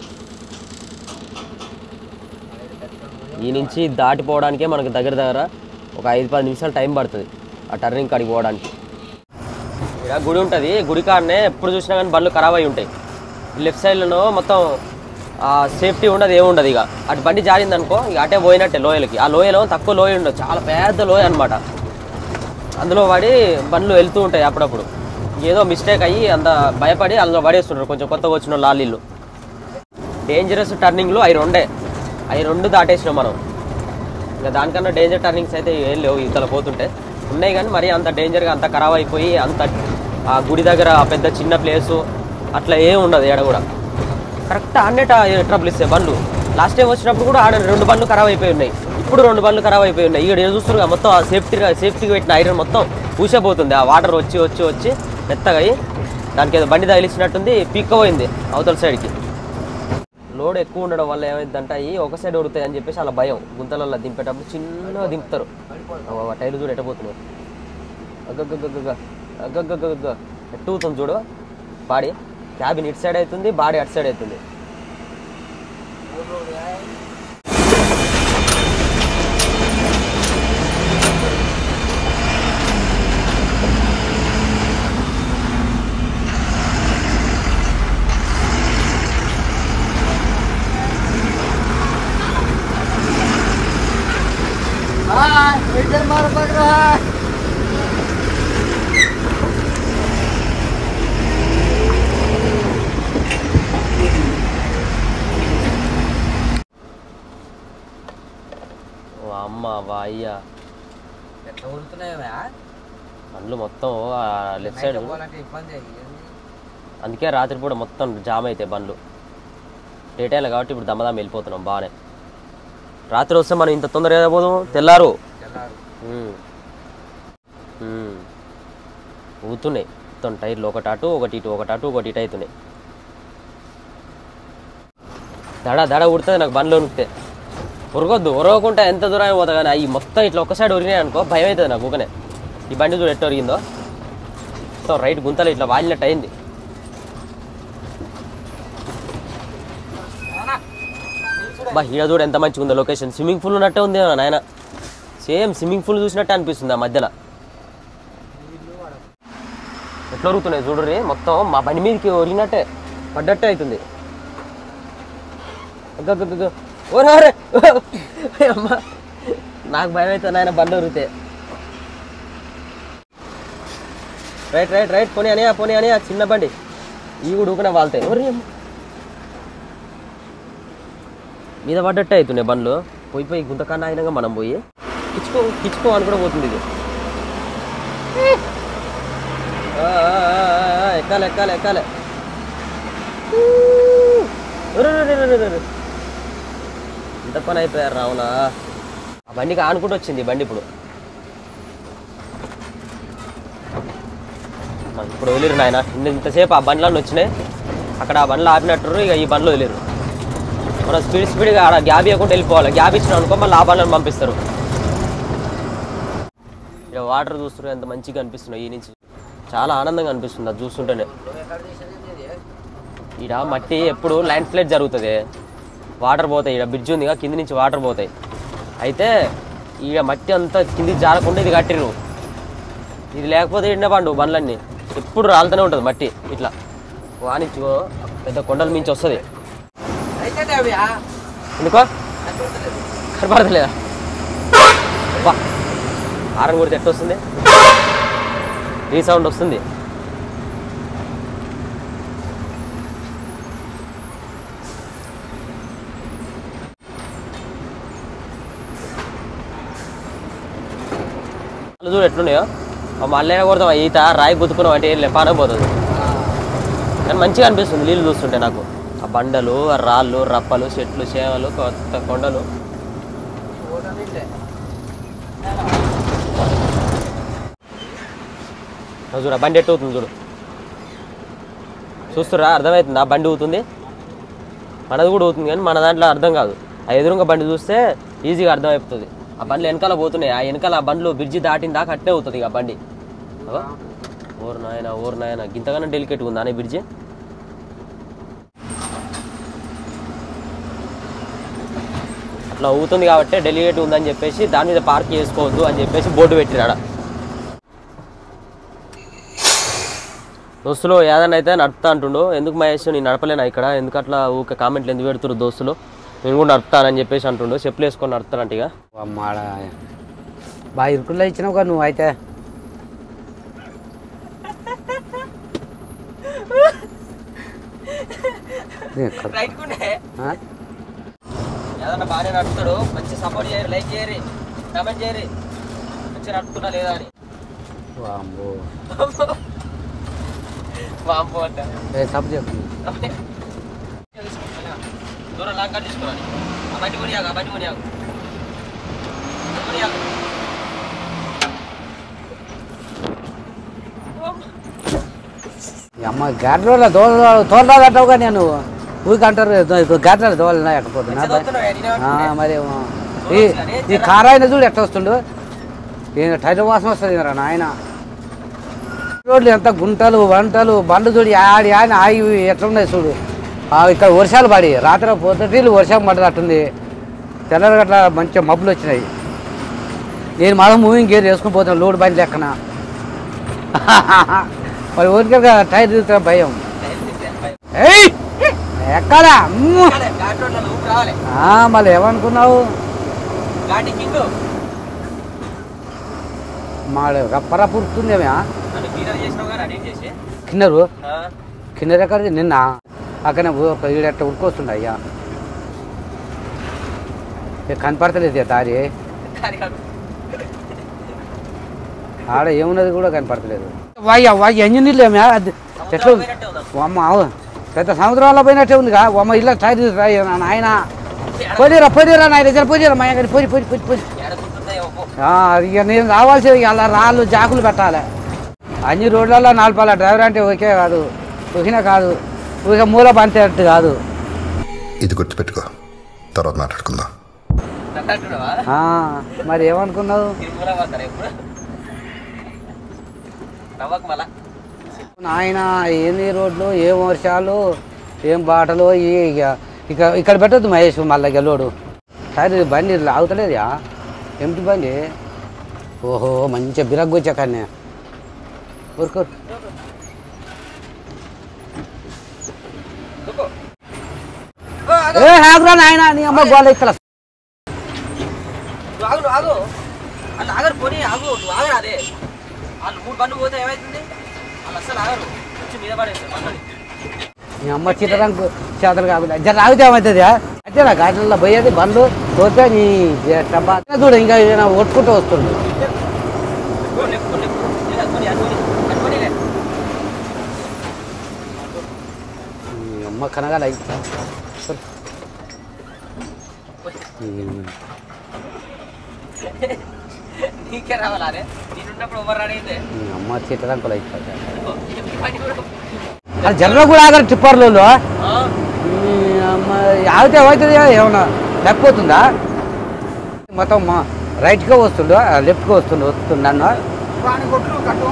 [SPEAKER 1] ఈ నుంచి దాటిపోవడానికే మనకు దగ్గర దగ్గర ఒక ఐదు పది నిమిషాలు టైం పడుతుంది ఆ టర్నింగ్ కాడికి పోవడానికి ఇక్కడ గుడి ఉంటుంది గుడి కాడనే ఎప్పుడు చూసినా కానీ బండ్లు ఖరాబ్ అయి ఉంటాయి లెఫ్ట్ సైడ్లో మొత్తం సేఫ్టీ ఉండదు ఏముండదు ఇక అటు బండి జారింది అనుకో ఇక అటే పోయినట్టే లోయలకి ఆ లోయలో తక్కువ లోయ ఉండదు చాలా పెద్ద లోయ అనమాట అందులో పడి బండ్లు వెళ్తూ ఉంటాయి అప్పుడప్పుడు ఏదో మిస్టేక్ అయ్యి అంత భయపడి అందులో పడేస్తుంటారు కొంచెం కొత్తగా వచ్చిన లాలీలు డేంజరస్ టర్నింగ్లు అవి రెండే అవి రెండు దాటేసినాం మనం ఇంకా దానికన్నా డేంజర్ టర్నింగ్స్ అయితే ఏం లేవు ఇతల పోతుంటే ఉన్నాయి కానీ మరీ అంత డేంజర్గా అంత ఖరాబ్ అయిపోయి అంత ఆ గుడి దగ్గర ఆ పెద్ద చిన్న ప్లేసు అట్లా ఏం ఉండదు ఏడ కూడా కరెక్ట్ ఆడనేట ట్రబుల్ ఇస్తాయి బండ్లు లాస్ట్ టైం వచ్చినప్పుడు కూడా ఆడ రెండు బండ్లు ఖరాబ్ అయిపోయి ఉన్నాయి ఇప్పుడు రెండు బండ్లు ఖరాబ్ అయిపోయి ఉన్నాయి ఇక్కడ ఏం చూస్తున్నారు మొత్తం సేఫ్టీ సేఫ్టీకి పెట్టిన ఐరన్ మొత్తం ఊసపోతుంది ఆ వాటర్ వచ్చి వచ్చి వచ్చి మెత్తగా అయ్యి దానికి ఏదో బండి తగిలిచ్చినట్టుంది పిక్కపోయింది అవతల సైడ్కి లోడ్ ఎక్కువ ఉండడం వల్ల ఏమైందంటే అవి ఒక సైడ్ ఉడుతాయి అని చెప్పేసి అలా భయం గుంతలలో దింపేటప్పుడు చిన్నగా దింపుతారు అవ్వ, ఆ టైర్లు చూడు ఎట్టబోతున్నాయి అగ్గగ్గగ్గగ్గ అగ్గగ్గగ్గ ఎట్టు అవుతుంది చూడు బాడీ క్యాబిన్ ఇటు సైడ్ అవుతుంది బాడీ అటు సైడ్ అవుతుంది
[SPEAKER 2] इधर मार पक रहा है
[SPEAKER 1] ఓ అమ్మ వా అయ్యా
[SPEAKER 3] ఎట్లా ఊరుతున్నాయా
[SPEAKER 1] బండ్లు మొత్తం లెఫ్ట్ సైడ్
[SPEAKER 3] పోవాలంటే ఇబ్బంది అయ్యింది.
[SPEAKER 1] అందుకే రాత్రిపూట మొత్తం జామ్ అవుతాయి బండ్లు డే టైంలో కాబట్టి ఇప్పుడు దమ్మదాం వెళ్ళిపోతున్నాం బాగానే రాత్రి వస్తే మనం ఇంత తొందరగా పోదాం తెల్లారు
[SPEAKER 3] తెల్లారు.
[SPEAKER 1] ఉమ్. ఉమ్. ఊగుతున్నాయి మొత్తం టైర్లు ఒకటి అటు ఒకటి ఇటు ఒకటి అటు ఒకటి ఇటు అవుతున్నాయి దడ దడ ఉడుతుంది నాకు బండ్లో ఉనికితే ఉరగొద్దు ఉరగకుండా ఎంత దూరం పోతా కానీ అవి మొత్తం ఇట్లా ఒక్క సైడ్ ఉరిగినాయి అనుకో భయం అవుతుంది నాకు ఊకనే ఈ బండి చూడు ఎట్ట ఒరిగిందో మొత్తం రైట్ గుంతలు ఇట్లా వాలినట్టు అయింది బా ఈడ చూడు ఎంత మంచిగా ఉందో లొకేషన్ స్విమ్మింగ్ పూల్ ఉన్నట్టే ఉంది నాయన సేమ్ స్విమ్మింగ్ పూల్ చూసినట్టే అనిపిస్తుంది ఆ మధ్యలో ఎట్లా ఉరుగుతున్నాయి చూడరి మొత్తం మా బండి మీదకి ఒరిగినట్టే పడ్డట్టే అవుతుంది అగ్గగ్గగ్గ. ఓరే ఓరే అమ్మ నాకు భయం అవుతుంది నాయన బండి ఉరిగితే రైట్ రైట్ రైట్ పోనీ అనియా పోనీ అనియా చిన్న బండి ఇవి కూడా ఊకనే వాళ్తాయి ఒరే అమ్మ. మీద పడ్డట్టే అవుతున్నాయి బండ్లు పోయి పోయి గుంతకన్నా అయినాక మనం పోయి కిచ్చుకో కిచ్చుకో అని కూడా పోతుంది ఇది ఆ, ఆ, ఆ, ఆ, ఆ, ఎక్కాలి ఎక్కాలి ఎక్కాలి ఊ. ఒరే, ఒరే, ఒరే, ఒరే, ఒరే. ఇంత పని అయిపోయారు రావునా ఆ బండికి ఆనుకుంటూ వచ్చింది ఈ బండి ఇప్పుడు ఆ, ఇప్పుడు వదిలేరు నాయన ఇన్ని- ఇంతసేపు ఆ బండ్లన్నీ వచ్చినాయి అక్కడ ఆ బండ్లు ఆపినట్టు ఇక ఈ బండ్లు వదిలేరు మనం స్పీడ్ స్పీడ్గా ఆడ గ్యాప్ ఇవ్వకుండా వెళ్ళిపోవాలి గ్యాప్ ఇచ్చినాం అనుకో మళ్ళీ ఆ బండ్లను పంపిస్తారు ఇక్కడ వాటర్ చూస్తుంటే ఎంత మంచిగా అనిపిస్తున్నాయి ఈ నుంచి చాలా ఆనందంగా అనిపిస్తుంది అది చూస్తుంటేనే ఈడ మట్టి ఎప్పుడు ల్యాండ్ స్లైడ్ జరుగుతుంది వాటర్ పోతాయి ఈడ బ్రిడ్జ్ ఉంది కింది నుంచి వాటర్ పోతాయి అయితే ఈడ మట్టి అంతా కిందికి జారకుండా ఇది కట్టిరు ఇది లేకపోతే ఎండ పండు బండ్లన్నీ ఎప్పుడు రాలుతూనే ఉంటుంది మట్టి ఇట్లా వానిచ్చుకో పెద్ద కొండల మించి వస్తుంది
[SPEAKER 3] అయితే అవి ఆ,
[SPEAKER 1] ఎందుకో కనపడతలేదా బా హారం కొడితే ఎట్ట వస్తుంది రీసౌండ్ వస్తుంది వాళ్ళు చూడు ఎట్లున్నాయో ఆ మళ్ళీ కొడతాం ఈత రాయి గుద్దుకున్నాం అంటే ఏం లే పానం పోతుంది కానీ మంచిగా అనిపిస్తుంది నీళ్ళు చూస్తుంటే నాకు ఆ బండలు ఆ రాళ్ళు రప్పలు చెట్లు చేమలు కొత్త కొండలు
[SPEAKER 3] ఓటమిలే.
[SPEAKER 1] ఆ చూడు ఆ బండి ఎట్టు అవుతుంది చూడు చూస్తురా అర్థమవుతుంది ఆ బండి అవుతుంది మనది కూడా అవుతుంది కానీ మన దాంట్లో అర్థం కాదు ఆ ఎదురుగా బండి చూస్తే ఈజీగా అర్థమైపోతుంది ఆ బండ్లు వెనకాల పోతున్నాయి ఆ వెనకాల ఆ బండ్లు బ్రిడ్జి దాటిన దాకా అట్టే అవుతుంది ఇక ఆ బండి అగో. ఓరు నాయన ఓరు నాయన గింతగానే డెలికేట్ ఉందా అనే బ్రిడ్జి అట్లా అవుతుంది కాబట్టి డెలికేట్ ఉందని చెప్పేసి దాని మీద పార్క్ చేసుకోవద్దు అని చెప్పేసి బోర్డు పెట్టినాడ దోస్తులు ఏదైనా అయితే నడుపుతా అంటుండు ఎందుకు మహేష్ నేను నడపలేనా ఇక్కడ ఎందుకు అట్లా ఊకే కామెంట్లు ఎందుకు పెడుతురు దోస్తులు నేను కూడా నడుపుతానని చెప్పేసి అంటుండు చెప్పులు వేసుకొని నడుపుతానంట ఇక
[SPEAKER 3] అమ్మాడ బాగా ఇరుకుల్లో ఇచ్చినావు కదా నువ్వు అయితే ఆ?
[SPEAKER 1] ఏదన్నా బాగానే నడుపుతాడు మంచి సపోర్ట్ చేయరు లైక్ చేయరు కామెంట్ చేయరు మంచిగా నడుపుతున్నా లేదా అని
[SPEAKER 3] వామ్మో.
[SPEAKER 1] వాంపో అంట
[SPEAKER 3] ఏ సబ్బు చెప్పు
[SPEAKER 1] దూరం లాంగ్ కట్ తీసుకున్నాను ఆ బండి కొనియాక ఆ బండి కొనియాక కొనియాక
[SPEAKER 3] ఈ అమ్మ గాడ్రోలో దోల తోలరాదు అంటావుగా నేను ఊరికి అంటారు "దో- ఇప్పుడు గాడ్రోలో దోలనా ఎక్కపోతున్నా ఆ, మరి ఆ. ఈ ఈ కారాయన చూడు ఎట్ట వస్తుండు ఈయన టైర్ వాసన వస్తుంది రా నాయన రోడ్లు ఎంత గుంటలు వంటలు బండ్లు చూడు ఆడి ఆడి ఆగి ఎట్లున్నాయి చూడు ఆ, ఇక్కడ వర్షాలు పడి రాత్రి పొద్దుటీలు వర్షం పడ్డట్టుంది తెల్లరి గట్ల మంచిగా మబ్బులు వచ్చినాయి నేను మళ్ళీ మూవింగ్ గేర్ వేసుకుని పోతాను లోడ్ బండి లెక్కన మరి ఊరికే టైర్ తిరుగుతున్న భయం ఏయ్! ఎక్కడా అమ్ము! ఆ, మళ్ళీ ఏమనుకున్నావు
[SPEAKER 1] గాడి కింగ్
[SPEAKER 3] మా రప్పరా పుడుతుందేమే
[SPEAKER 1] నన్ను క్లీనర్ చేసినావు కానీ అడిగి చేసి
[SPEAKER 3] కిన్నరు
[SPEAKER 1] ఆ,
[SPEAKER 3] కిన్నెర ఎక్కడ నిన్న అక్కడనే ఈడట్ట ఉడుకొస్తుండ అయ్యా ఇక కనపడతలేదు ఇక దారి
[SPEAKER 1] దాని కాదు.
[SPEAKER 3] ఆడ ఏమున్నది కూడా కనపడతలేదు వాయ్యా వాయ్య ఇంజనీర్లు ఏమే అది ఎట్లా
[SPEAKER 1] సముద్రం పోయినట్టే ఉందా?
[SPEAKER 3] అమ్మ అవును పెద్ద సముద్రంలో పోయినట్టే ఉందిగా అమ్మ ఇలా టైర్ నాయన పోయిరా పోయిరా నాయన జర పోయిరా మా కానీ పోయి పోయి పోయి పోయి
[SPEAKER 1] ఏడ గుర్తుందో పో.
[SPEAKER 3] ఆ, ఇక నేను రావాల్సి ఇక అలా రాళ్ళు జాకులు పెట్టాలి అన్ని రోడ్లలో నాలుపాల డ్రైవర్ అంటే ఓకే కాదు ఊహిన కాదు ఊరిక మూల పంచేటట్టు కాదు
[SPEAKER 5] ఇది గుర్తుపెట్టుకో తర్వాత మాట్లాడుకుందాం
[SPEAKER 1] నన్ను అంటున్నావా?
[SPEAKER 3] ఆ, మరి ఏమనుకున్నావు
[SPEAKER 1] తిరుమల పోతారా ఎప్పుడు? నవ్వకు మళ్ళా.
[SPEAKER 3] నాయన ఏంది రోడ్లు ఏం వర్షాలు ఏం బాటలు ఈ ఇక ఇక ఇక్కడ పెట్టద్దు మహేష్ మళ్ళీ గెలోడు సరే బండి ఆగుతలేదా ఏమిటి బండి ఓహో మంచిగా బిరగ్గు వచ్చా కానీ ఊరుకోరు ఏ ఆగురా నాయన నీ అమ్మ గోల ఇక్కడ
[SPEAKER 1] నువ్వు ఆగు నువ్వు ఆగు వాళ్ళు ఆగరు పోనీ ఆగు నువ్వు ఆగరా అదే వాళ్ళు మూడు బండ్లు పోతే ఏమవుతుంది వాళ్ళు అస్సలు ఆగరు వచ్చి మీద పడేస్తారు బండ్లని.
[SPEAKER 3] నీ అమ్మ చిట్టడానికి చేతలు కాకుండా జర ఆగితే ఏమవుతుంది అయితే నా గాడిలో పోయేది బండ్లు పోతే నీ డబ్బా చూడు ఇంకా ఏదైనా ఒట్టుకుంటూ వస్తుంది
[SPEAKER 1] పో, లేపు, పో, లేపు. లే, అటుకొని, అటుకొని, అటుకొనిలే.
[SPEAKER 3] నీ అమ్మ కనగాల
[SPEAKER 1] నీకే రావాలా అరే నేనున్నప్పుడు ఎవరు రాడైతే
[SPEAKER 3] నీ అమ్మ చిట్టడానికి అయిపోతుంది
[SPEAKER 1] పని కూడా
[SPEAKER 3] అది జనరల్ కూడా ఆగరు టిప్పర్లు
[SPEAKER 1] ఆ,
[SPEAKER 3] అమ్మ ఆగితే ఏమవుతుంది ఏమన్నా లేకపోతుందా మొత్తం మా రైట్గా వస్తుండు లెఫ్ట్గా వస్తుండు వస్తుంది నన్ను
[SPEAKER 2] వాడిని కొట్టు కట్టు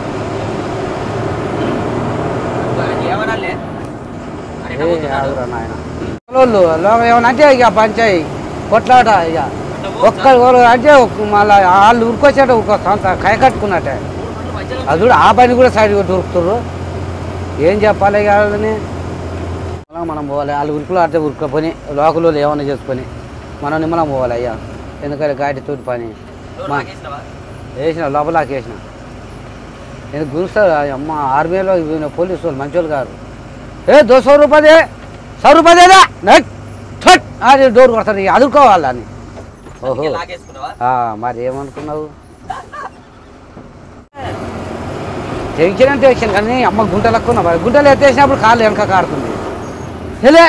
[SPEAKER 1] ఏమనాలే అరే
[SPEAKER 3] ఏ,
[SPEAKER 1] ఎట్లా పోతున్నాడు?
[SPEAKER 3] ఆగురా నాయన వాళ్ళు లోపల ఏమన్నా అంటే ఇక పంచాయి కొట్లాట ఇక ఒక్కరు ఒకరు అంటే ఒక- మళ్ళా వాళ్ళు ఉరికొచ్చాట ఉరికొస్తా కై కట్టుకున్నట్టే
[SPEAKER 1] మధ్యలో
[SPEAKER 3] అది కూడా ఆ పని కూడా సైడ్ దొరుకుతుర్రు ఏం చెప్పాలి ఇక వాళ్ళని అలా మనం పోవాలి వాళ్ళు ఉరుకులు ఆడితే ఉరుకుని లోకలు ఏమన్నా చేసుకొని మనం నిమ్మలం పోవాలి అయ్యా ఎందుకంటే గాడి తోటి పని
[SPEAKER 1] డోర్
[SPEAKER 3] మా
[SPEAKER 1] లాగేసినావా?
[SPEAKER 3] వేసిన లోపలాకి వేసిన నేను గురుస్తారు అమ్మ ఆర్మీలో ఈయన పోలీసు వాళ్ళు మంచి వాళ్ళు గారు ఏ దో సో రూపాయదే సౌ రూపాయదేదా నెట్ థట్ అది డోర్ కొడతారు ఇక అదుకోవాలని ఓహో
[SPEAKER 1] అందుకే లాగేసుకున్నావా
[SPEAKER 3] ఆ, మరి ఏమనుకున్నావు టెన్షన్ అంటే టెన్షన్ కానీ అమ్మ గుంటలు ఎక్కువ మరి గుంటలు ఎత్తేసినప్పుడు కాళ్ళు వెనక కాడుతుంది హెలే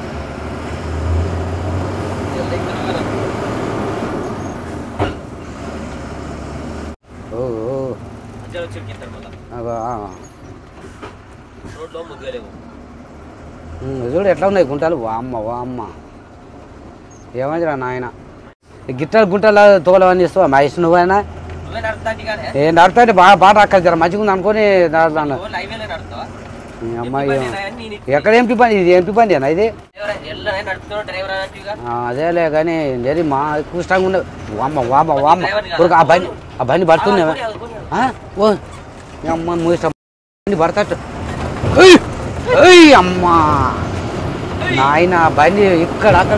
[SPEAKER 3] ఓ ఓ,
[SPEAKER 1] మధ్యలో చిరికిస్తారు మళ్ళా
[SPEAKER 3] అగో, ఆ.
[SPEAKER 1] రోడ్లో ముద్దులేవు
[SPEAKER 3] ఉమ్, చూడు ఎట్లా ఉన్నాయి గుంటలు వామ్మ వామ్మ ఏమైందిరా నాయన ఈ గిట్టలు గుంటలు తోలవని ఇస్తావా మహేష్ నువ్వైనా
[SPEAKER 1] నువ్వే నడుపుతాంటి కానీ
[SPEAKER 3] ఏ నడుతుంటే బాగా బాగా అక్కడ జర మంచిగా ఉంది అనుకొని నడుతాను
[SPEAKER 1] నువ్వు లైవేలో నడుపుతావా
[SPEAKER 3] ఈ అమ్మాయి
[SPEAKER 1] ఎంపీ బండి అని నేను ఇచ్చి-
[SPEAKER 3] ఎక్కడ ఎంపీ పని ఇది ఎంపీ పని అన్న ఇది
[SPEAKER 1] ఎవరైనా ఎల్లనే నడుపుతున్నావు డ్రైవర్ అన్నట్టుగా
[SPEAKER 3] ఆ, అదేలే కానీ లేని మా కష్టంగా ఉండదు వామ్మ వామ్మ వామ్మ కొడుకు ఆ బండి ఆ బండి పడుతున్నావా
[SPEAKER 1] అది కొని, అది కొని.
[SPEAKER 3] ఆ? ఓ ఈ అమ్మ మూస బండి పడతట్టు ఏయ్! ఏయ్ అమ్మా నాయన బండి ఇక్కడ అక్కడ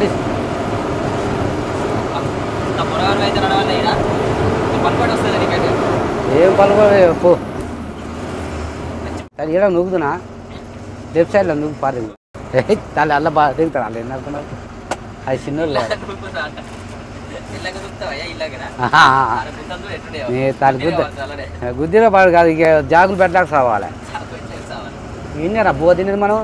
[SPEAKER 1] ఇంత పొరగాడు అయితే నడవాలి ఈడ. ఇంత పలుకుబడి వస్తుంది నీకైతే
[SPEAKER 3] ఏం పలుకోలే పో సరే ఈడ నూగుతున్నా లెఫ్ట్ సైడ్లో నూగు పారు దాని అల్ల బాగా తింటారు వాళ్ళు ఏంటనుకున్నారు అది చిన్నోళ్ళు
[SPEAKER 1] నువ్వుకుందా అంట. ఇల్లాగ దుక్కుతావయ్యా, ఇల్లాగనా?
[SPEAKER 3] ఆహా.
[SPEAKER 1] ఆడ గుంతలు చూడు ఎట్లున్నాయో.
[SPEAKER 3] నీ దాని
[SPEAKER 1] గుద్దినే
[SPEAKER 3] గుద్ద
[SPEAKER 1] వాళ్ళు అలానే.
[SPEAKER 3] గుద్దిన పాడు కాదు ఇక జాగులు పెట్టడానికి సావాలి
[SPEAKER 1] చాకు చేస్తావని.
[SPEAKER 3] ఏంటరా బో తినేది మనం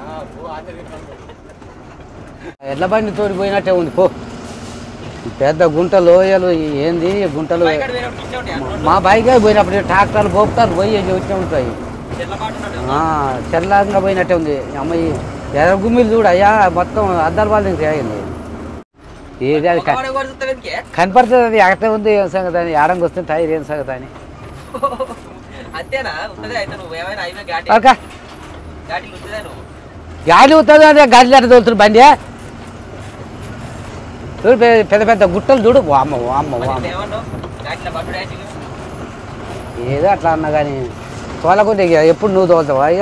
[SPEAKER 3] ఎడ్ల బండి తోడి పోయినట్టే ఉంది పో ఈ పెద్ద గుంట లోయలు ఈ ఏంది ఈ గుంటలు
[SPEAKER 1] బయకాడ వేరేవాడు ఇట్లే ఉంటాయా? రోడ్లు
[SPEAKER 3] మా బైకే పోయినప్పుడు ట్రాక్టర్లు పోపుతారు పోయి వచ్చే ఉంటాయి
[SPEAKER 1] చెర్లపాటు ఉన్నాడు.
[SPEAKER 3] ఆ, చల్లంగా పోయినట్టే ఉంది ఈ అమ్మాయి ఎర్ర గుమ్మిలు చూడు అయ్యా మొత్తం అద్దాల బాల్ నుంచి అయింది ఏది అది క-
[SPEAKER 1] మగవాడు ఎవరు చూస్తావు ఎందుకే?
[SPEAKER 3] కనపడుతుంది అది ఎక్కడ ఉంది ఏం సంగతి అని ఆడంగా వస్తే టైర్ ఏం సంగతి అని
[SPEAKER 1] అంతేనా ఉంటది అయితే నువ్వు ఏమైనా హైవే ఘాటి
[SPEAKER 3] ఒక
[SPEAKER 1] ఘాటి ఉంటుందా నువ్వు
[SPEAKER 3] గాలి అవుతుంది అదే గాలి అట్ట తోలుతుంది బండి చూడు పె- పెద్ద పెద్ద గుట్టలు చూడు వామ్మ వామ్మ
[SPEAKER 1] మరి
[SPEAKER 3] వామ్మ
[SPEAKER 1] ఏమన్నావు ఘాటిలో పట్టుడు యాక్చువల్లీ
[SPEAKER 3] ఏదో అట్లా అన్నా కానీ తోలకుంటే ఇక ఎప్పుడు నువ్వు తోలుతావా ఇక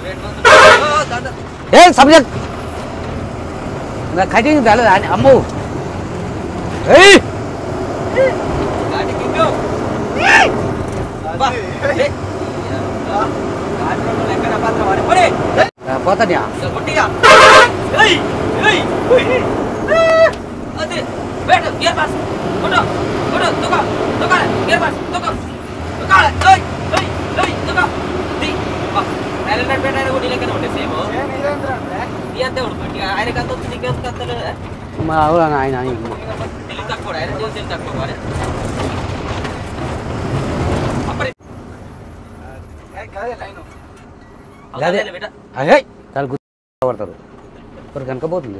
[SPEAKER 3] ఏ సబ్జెక్ట్ నా కటింగ్ తెలదా అని అమ్మో ఏయ్
[SPEAKER 1] ఘాటి కింగు బా. లే. గాడిలో లెక్కన పాత్ర వాడి. పోనీ.
[SPEAKER 3] పోతానియా
[SPEAKER 1] ఇక కొట్టిగా. ఏయ్, ఏయ్, ఏయ్. అదే. Wait, gear pass. కొట్టు, కొట్టు, తొక్క, తొక్క, గేర్ పాస్, తొక్క. తొక్కాలి. ఏయ్, ఏయ్, ఏయ్, తొక్క. ది. బా. ఆయన నడిపే ఆయన కూడా నీ లెక్కనే ఉండే సేమ్ నీ అంతే ఉండు ఇక ఆయనకి అంత వచ్చి నీకెంత అంతలేదు
[SPEAKER 3] మా అవునా ఆయన ఆయన.
[SPEAKER 1] తెలివి తక్కువ ఆయన చేసి తెలివి తక్కువ మరి అప్పుడే
[SPEAKER 3] అదే
[SPEAKER 1] అదే బిడ్డ
[SPEAKER 3] అదే చాలా గుర్తు పడతారు ఇప్పుడు కనుక పోతుంది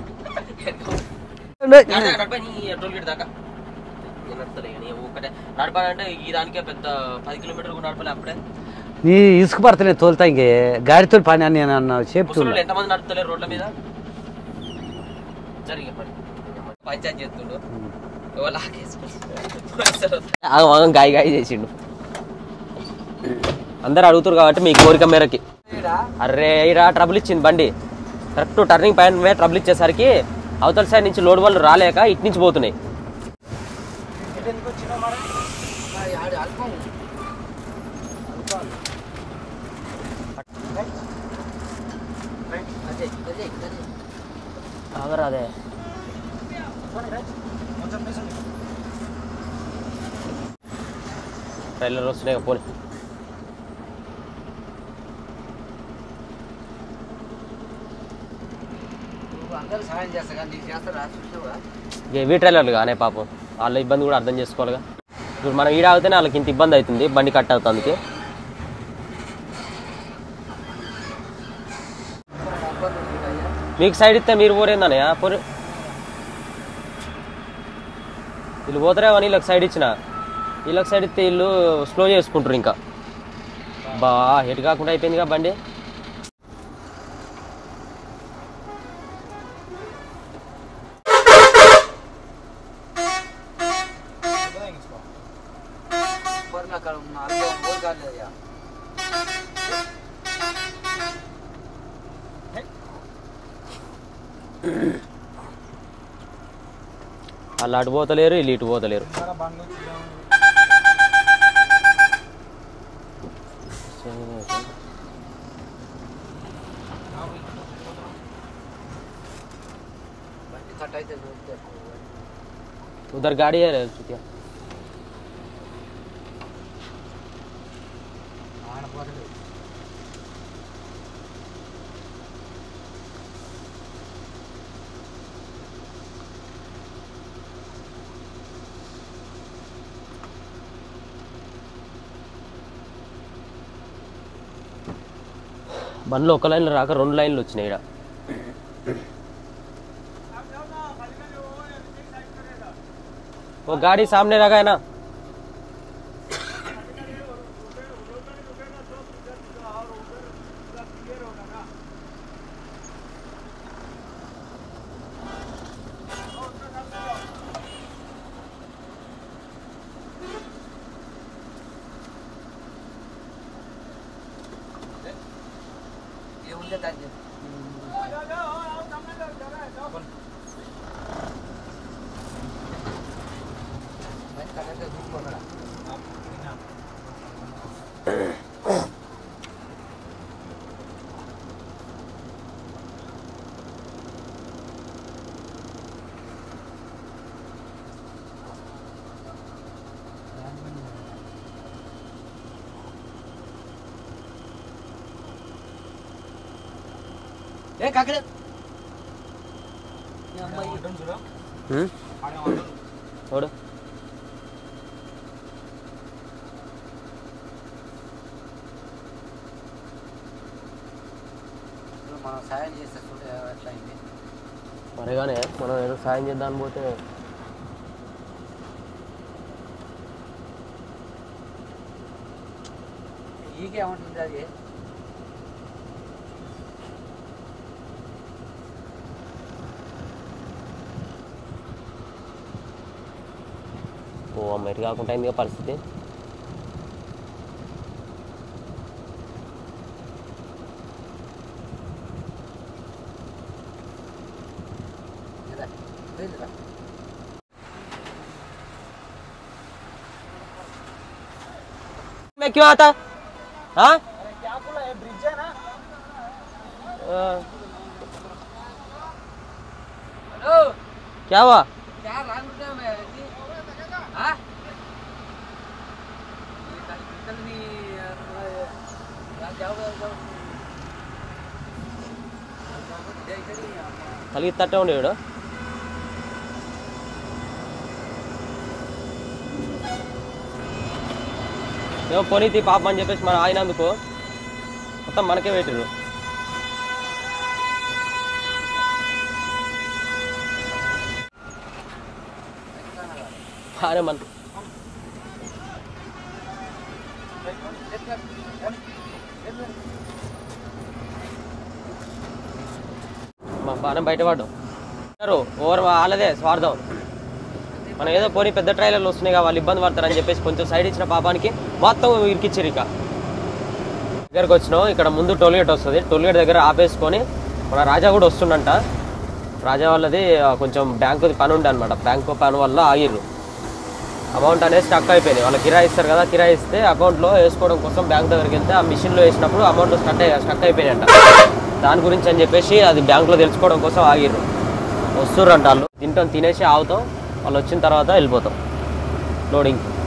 [SPEAKER 1] నడప నీ టోల్ గేట్ దాకా నేను నడుస్తలే ఇక నీ ఒక్కటే నడపాలంటే ఈ దానికే పెద్ద పది కిలోమీటర్లు కూడా నడపలే అప్పుడే
[SPEAKER 3] నీ ఇసుక పడతలే తోలుతా ఇంకే గాడితో పని అని నేను అన్న
[SPEAKER 1] ముసలోళ్ళు
[SPEAKER 3] చెప్తున్నా
[SPEAKER 1] ఎంతమంది నడుపుతలేరు రోడ్ల మీద జరిగే పని పంచాయతీ చేస్తుండు ఎవరు లాగేసుకుంటారు గాయ గాయ చేసిండు అందరు అడుగుతారు కాబట్టి మీ కోరిక మేరకి అరే ఇరా ట్రబుల్ ఇచ్చింది బండి కరెక్ట్ టర్నింగ్ పాయింట్ మీద ట్రబుల్ ఇచ్చేసరికి అవతల సైడ్ నుంచి లోడ్ వాళ్ళు రాలేక ఇటు నుంచి పోతున్నాయి అదే ట్రైలర్ వస్తున్నాయి పోనీ
[SPEAKER 3] అందరూ సాయం చేస్తా కానీ నీకు చేస్తారా చూసావా
[SPEAKER 1] ఇక ఇవి ట్రైలర్లు కానీ పాపం వాళ్ళ ఇబ్బంది కూడా అర్థం చేసుకోవాలిగా ఇప్పుడు మనం ఈడ అవుతేనే వాళ్ళకి ఇంత ఇబ్బంది అవుతుంది బండి కట్ అవుతుంది మీకు సైడ్ ఇస్తే మీరు పోరేందన్నయ్య పోరే వీళ్ళు పోతారేమో అని వీళ్ళకి సైడ్ ఇచ్చిన వీళ్ళకి సైడ్ ఇస్తే వీళ్ళు స్లో చేసుకుంటారు ఇంకా బా ఎటు కాకుండా అయిపోయిందిగా బండి
[SPEAKER 3] అక్కడ ఉన్న అనుభవం పోయి కాలేదయ్యా
[SPEAKER 1] వాళ్ళు అటు పోతలేరు వీళ్ళు ఇటు పోతలేరు
[SPEAKER 3] బండి కట్ అయితే దొరుకుతాయి.
[SPEAKER 1] उधर गाड़ी है चुतिया
[SPEAKER 3] ఆడపోతలేదు.
[SPEAKER 1] బండ్లు ఒక లైన్లో రాక రెండు లైన్లు వచ్చినాయి ఇక్కడ वो गाड़ी सामने लगा है ना
[SPEAKER 3] ఏముంటే దాన్ని చెప్పు. బండి కట్ అయితే దూకుపోతాడా? ఏ కాకడే
[SPEAKER 1] हम्म छोड़
[SPEAKER 3] ఇప్పుడు మనం సాయం చేస్తే చూడు ఎట్లా అయింది
[SPEAKER 1] మరిగానే మనం ఏదో సాయం చేద్దాం పోతే
[SPEAKER 3] ఈకేమంటుంది అది
[SPEAKER 1] ఓ అమ్మ ఎటు కాకుండా అయిందిగా పరిస్థితి
[SPEAKER 3] లేదా లేదురా
[SPEAKER 1] मैं क्यों आता हाँ हाँ।
[SPEAKER 2] हेलो
[SPEAKER 1] क्या हुआ
[SPEAKER 2] क्या रंग रुपये में है जी हाँ ये कल कल भी जाओगे जाओ
[SPEAKER 1] కలిగితట్టే ఉండే వీడు ఏమో పోనీతి పాపం అని చెప్పేసి మనం ఆగినందుకు మొత్తం మనకే పెట్టిరు అరే మన మా బాగానే బయటపడ్డాం అంటారు ఓవర్ వాళ్ళదే స్వార్థం మనం ఏదో పోనీ పెద్ద ట్రైలర్లు వస్తున్నాయి కదా, వాళ్ళు ఇబ్బంది పడతారని చెప్పేసి కొంచెం సైడ్ ఇచ్చిన పాపానికి మొత్తం ఇరికిచ్చారు ఇక దగ్గరకు వచ్చినాం ఇక్కడ ముందు టోల్గేట్ వస్తుంది టోల్గేట్ దగ్గర ఆపేసుకొని మన రాజా కూడా వస్తుండంట రాజా వాళ్ళది ఆ, కొంచెం బ్యాంకు పని ఉండే అనమాట బ్యాంకు పని వల్ల ఆగిర్రు అమౌంట్ అనేది స్టక్ అయిపోయింది వాళ్ళు కిరాయి ఇస్తారు కదా కిరాయి ఇస్తే అకౌంట్లో వేసుకోవడం కోసం బ్యాంక్ దగ్గరికి వెళ్తే ఆ మిషన్లో వేసినప్పుడు అమౌంట్ స్టక్ అయ్యి స్టక్ అయిపోయినాయంట దాని గురించి అని చెప్పేసి అది బ్యాంకులో తెలుసుకోవడం కోసం ఆగిర్రు వస్తుర్రంట వాళ్ళు తింటాం తినేసి ఆగుతాం వాళ్ళు వచ్చిన తర్వాత వెళ్ళిపోతాం లోడింగ్